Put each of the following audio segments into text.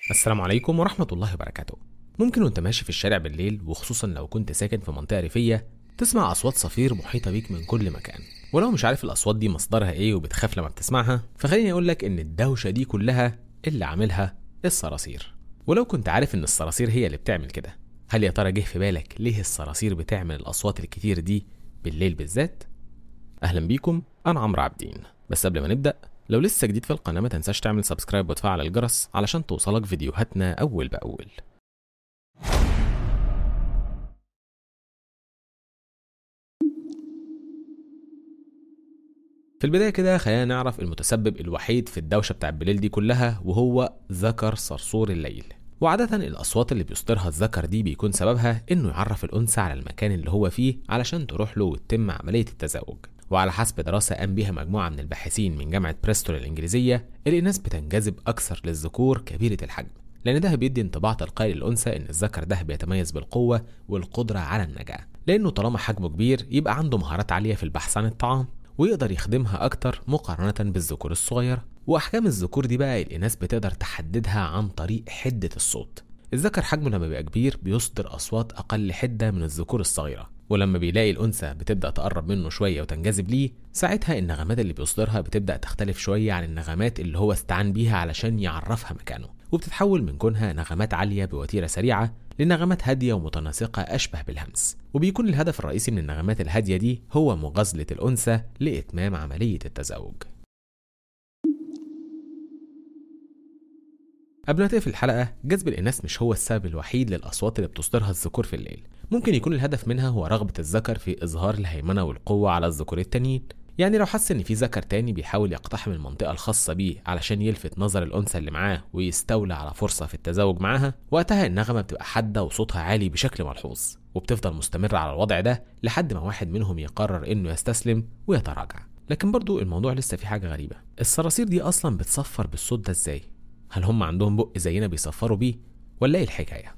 السلام عليكم ورحمة الله وبركاته ممكن وانت ماشي في الشارع بالليل وخصوصا لو كنت ساكن في منطقة ريفية تسمع أصوات صفير محيطة بيك من كل مكان ولو مش عارف الأصوات دي مصدرها إيه وبتخاف لما بتسمعها فخليني أقولك إن الدوشة دي كلها اللي عاملها الصراصير ولو كنت عارف إن الصراصير هي اللي بتعمل كده هل يا ترى جه في بالك ليه الصراصير بتعمل الأصوات الكتير دي بالليل بالذات؟ أهلا بيكم أنا عمرو عابدين بس قبل ما نبدأ لو لسه جديد في القناة ما تنساش تعمل سبسكرايب وتفعل الجرس علشان توصلك فيديوهاتنا أول بأول في البداية كده خلينا نعرف المتسبب الوحيد في الدوشة بتاع بالليل دي كلها وهو ذكر صرصور الليل وعادة الأصوات اللي بيصدرها الذكر دي بيكون سببها إنه يعرف الأنثى على المكان اللي هو فيه علشان تروح له وتتم عملية التزاوج وعلى حسب دراسة قام بيها مجموعة من الباحثين من جامعة بريستول الإنجليزية الإناث بتنجذب أكثر للذكور كبيرة الحجم لأن ده بيدي انطباع تلقائي للأنثى إن الذكر ده بيتميز بالقوة والقدرة على النجاة لأنه طالما حجمه كبير يبقى عنده مهارات عالية في البحث عن الطعام ويقدر يخدمها أكتر مقارنة بالذكور الصغيرة وأحكام الذكور دي بقى الإناث بتقدر تحددها عن طريق حدة الصوت الذكر حجمه لما بيبقى كبير بيصدر أصوات أقل حدة من الذكور الصغيرة ولما بيلاقي الأنثى بتبدأ تقرب منه شوية وتنجذب ليه ساعتها النغمات اللي بيصدرها بتبدأ تختلف شوية عن النغمات اللي هو استعان بيها علشان يعرفها مكانه وبتتحول من كونها نغمات عالية بوتيرة سريعة لنغمات هادية ومتناسقة أشبه بالهمس وبيكون الهدف الرئيسي من النغمات الهادية دي هو مغازلة الأنثى لإتمام عملية التزاوج قبل ما تقفل الحلقة جذب الإناث مش هو السبب الوحيد للأصوات اللي بتصدرها الذكور في الليل ممكن يكون الهدف منها هو رغبة الذكر في إظهار الهيمنة والقوة على الذكور التانيين يعني لو حس إن في ذكر تاني بيحاول يقتحم المنطقة الخاصة بيه علشان يلفت نظر الأنثى اللي معاه ويستولى على فرصة في التزاوج معاها وقتها النغمة بتبقى حادة وصوتها عالي بشكل ملحوظ وبتفضل مستمرة على الوضع ده لحد ما واحد منهم يقرر إنه يستسلم ويتراجع لكن برضو الموضوع لسه في حاجة غريبة الصراصير دي أصلا بتصفر بالصوت ده إزاي؟ هل هم عندهم بق زينا بيصفروا بيه ولا ايه الحكايه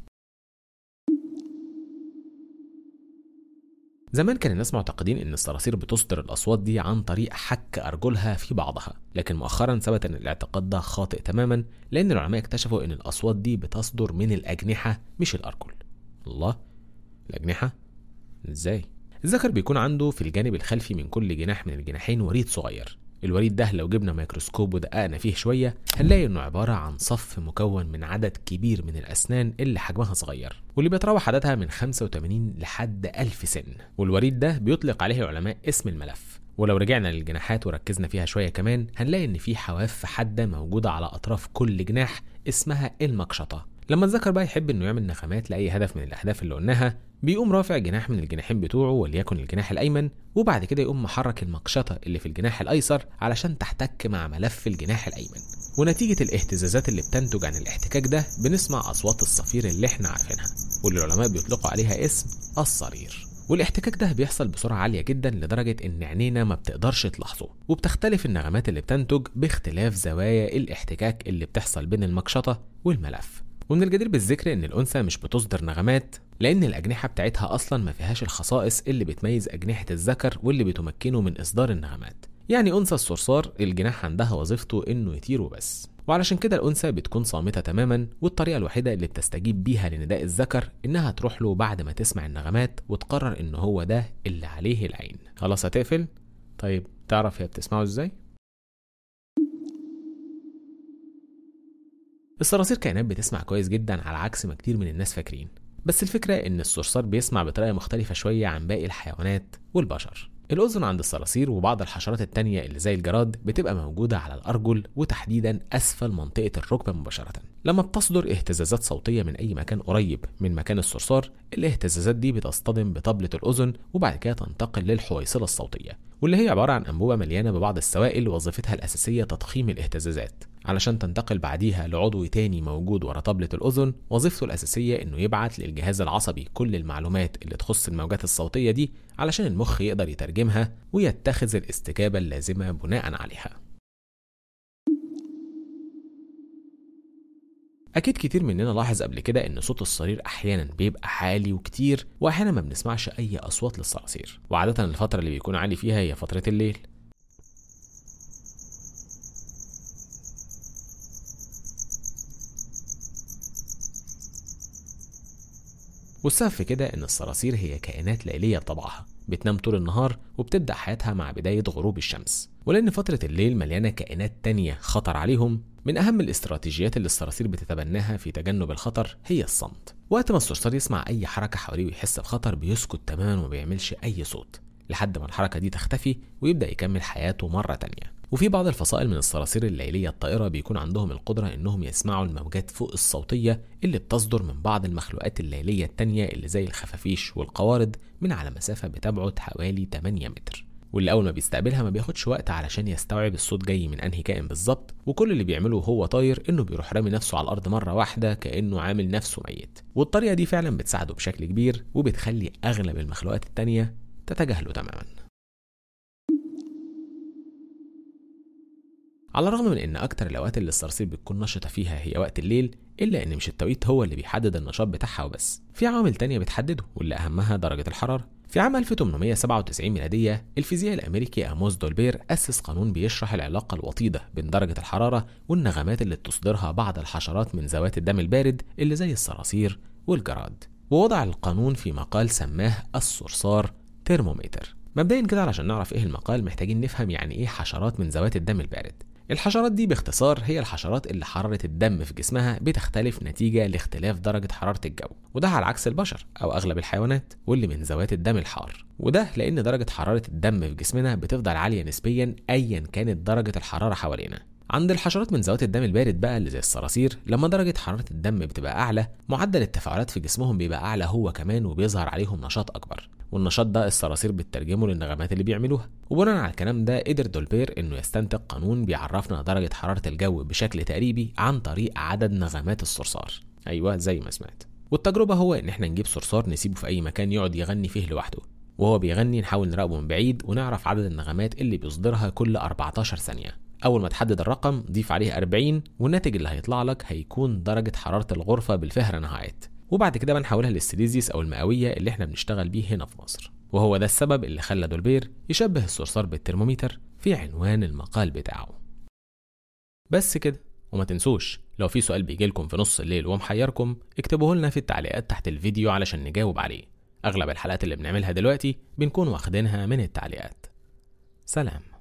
زمان كان الناس معتقدين ان الصراصير بتصدر الاصوات دي عن طريق حك ارجلها في بعضها لكن مؤخرا ثبت ان الاعتقاد ده خاطئ تماما لان العلماء اكتشفوا ان الاصوات دي بتصدر من الاجنحه مش الارجل الله الاجنحه ازاي الذكر بيكون عنده في الجانب الخلفي من كل جناح من الجناحين وريد صغير الوريد ده لو جبنا ميكروسكوب ودققنا فيه شوية هنلاقي انه عبارة عن صف مكون من عدد كبير من الأسنان اللي حجمها صغير واللي بيتراوح عددها من 85 لحد 1000 سن والوريد ده بيطلق عليه العلماء اسم الملف ولو رجعنا للجناحات وركزنا فيها شوية كمان هنلاقي ان في حواف حادة موجودة على أطراف كل جناح اسمها المقشطة لما الذكر بقى يحب انه يعمل نغمات لاي هدف من الاهداف اللي قلناها بيقوم رافع جناح من الجناحين بتوعه وليكن الجناح الايمن وبعد كده يقوم محرك المقشطه اللي في الجناح الايسر علشان تحتك مع ملف الجناح الايمن ونتيجه الاهتزازات اللي بتنتج عن الاحتكاك ده بنسمع اصوات الصفير اللي احنا عارفينها واللي العلماء بيطلقوا عليها اسم الصرير والاحتكاك ده بيحصل بسرعة عالية جدا لدرجة إن عينينا ما بتقدرش تلاحظه وبتختلف النغمات اللي بتنتج باختلاف زوايا الاحتكاك اللي بتحصل بين المقشطة والملف ومن الجدير بالذكر ان الانثى مش بتصدر نغمات لان الاجنحه بتاعتها اصلا ما فيهاش الخصائص اللي بتميز اجنحه الذكر واللي بتمكنه من اصدار النغمات يعني انثى الصرصار الجناح عندها وظيفته انه يطير وبس وعلشان كده الانثى بتكون صامته تماما والطريقه الوحيده اللي بتستجيب بيها لنداء الذكر انها تروح له بعد ما تسمع النغمات وتقرر ان هو ده اللي عليه العين خلاص هتقفل طيب تعرف هي بتسمعه ازاي الصراصير كائنات بتسمع كويس جدا على عكس ما كتير من الناس فاكرين بس الفكرة إن الصرصار بيسمع بطريقة مختلفة شوية عن باقي الحيوانات والبشر الأذن عند الصراصير وبعض الحشرات التانية اللي زي الجراد بتبقى موجودة على الأرجل وتحديدا أسفل منطقة الركبة مباشرة لما بتصدر اهتزازات صوتية من أي مكان قريب من مكان الصرصار الاهتزازات دي بتصطدم بطبلة الأذن وبعد كده تنتقل للحويصلة الصوتية واللي هي عبارة عن أنبوبة مليانة ببعض السوائل وظيفتها الأساسية تضخيم الاهتزازات علشان تنتقل بعديها لعضو تاني موجود ورا طبلة الأذن وظيفته الأساسية إنه يبعت للجهاز العصبي كل المعلومات اللي تخص الموجات الصوتية دي علشان المخ يقدر يترجمها ويتخذ الاستجابة اللازمة بناء عليها أكيد كتير مننا لاحظ قبل كده إن صوت الصرير أحيانا بيبقى عالي وكتير وأحيانا ما بنسمعش أي أصوات للصراصير وعادة الفترة اللي بيكون عالي فيها هي فترة الليل والسبب في كده إن الصراصير هي كائنات ليلية بطبعها بتنام طول النهار وبتبدأ حياتها مع بداية غروب الشمس ولأن فترة الليل مليانة كائنات تانية خطر عليهم من أهم الاستراتيجيات اللي الصراصير بتتبناها في تجنب الخطر هي الصمت وقت ما الصرصار يسمع أي حركة حواليه ويحس بخطر بيسكت تماما وما بيعملش أي صوت لحد ما الحركة دي تختفي ويبدأ يكمل حياته مرة تانية وفي بعض الفصائل من الصراصير الليلية الطائرة بيكون عندهم القدرة إنهم يسمعوا الموجات فوق الصوتية اللي بتصدر من بعض المخلوقات الليلية التانية اللي زي الخفافيش والقوارض من على مسافة بتبعد حوالي 8 متر واللي أول ما بيستقبلها ما بياخدش وقت علشان يستوعب الصوت جاي من أنهي كائن بالظبط وكل اللي بيعمله وهو طاير إنه بيروح رامي نفسه على الأرض مرة واحدة كأنه عامل نفسه ميت والطريقة دي فعلا بتساعده بشكل كبير وبتخلي أغلب المخلوقات التانية تتجاهله تماما على الرغم من ان اكتر الاوقات اللي الصراصير بتكون نشطه فيها هي وقت الليل الا ان مش التوقيت هو اللي بيحدد النشاط بتاعها وبس في عوامل تانية بتحدده واللي اهمها درجه الحراره في عام 1897 ميلادية الفيزيائي الأمريكي أموس دولبير أسس قانون بيشرح العلاقة الوطيدة بين درجة الحرارة والنغمات اللي بتصدرها بعض الحشرات من ذوات الدم البارد اللي زي الصراصير والجراد ووضع القانون في مقال سماه الصرصار ترمومتر مبدئيا كده علشان نعرف ايه المقال محتاجين نفهم يعني ايه حشرات من ذوات الدم البارد الحشرات دي باختصار هي الحشرات اللي حرارة الدم في جسمها بتختلف نتيجة لاختلاف درجة حرارة الجو وده على عكس البشر أو أغلب الحيوانات واللي من ذوات الدم الحار وده لأن درجة حرارة الدم في جسمنا بتفضل عالية نسبيا أيا كانت درجة الحرارة حوالينا عند الحشرات من ذوات الدم البارد بقى اللي زي الصراصير لما درجة حرارة الدم بتبقى أعلى معدل التفاعلات في جسمهم بيبقى أعلى هو كمان وبيظهر عليهم نشاط أكبر والنشاط ده الصراصير بتترجمه للنغمات اللي بيعملوها وبناء على الكلام ده قدر دولبير انه يستنتج قانون بيعرفنا درجة حرارة الجو بشكل تقريبي عن طريق عدد نغمات الصرصار ايوه زي ما سمعت والتجربة هو ان احنا نجيب صرصار نسيبه في اي مكان يقعد يغني فيه لوحده وهو بيغني نحاول نراقبه من بعيد ونعرف عدد النغمات اللي بيصدرها كل 14 ثانية أول ما تحدد الرقم ضيف عليه 40 والناتج اللي هيطلع لك هيكون درجة حرارة الغرفة بالفهرنهايت وبعد كده بنحولها للسيليزيوس او المئويه اللي احنا بنشتغل بيه هنا في مصر وهو ده السبب اللي خلى دولبير يشبه الصرصار بالترمومتر في عنوان المقال بتاعه بس كده وما تنسوش لو في سؤال بيجيلكم في نص الليل ومحيركم اكتبوه لنا في التعليقات تحت الفيديو علشان نجاوب عليه اغلب الحلقات اللي بنعملها دلوقتي بنكون واخدينها من التعليقات سلام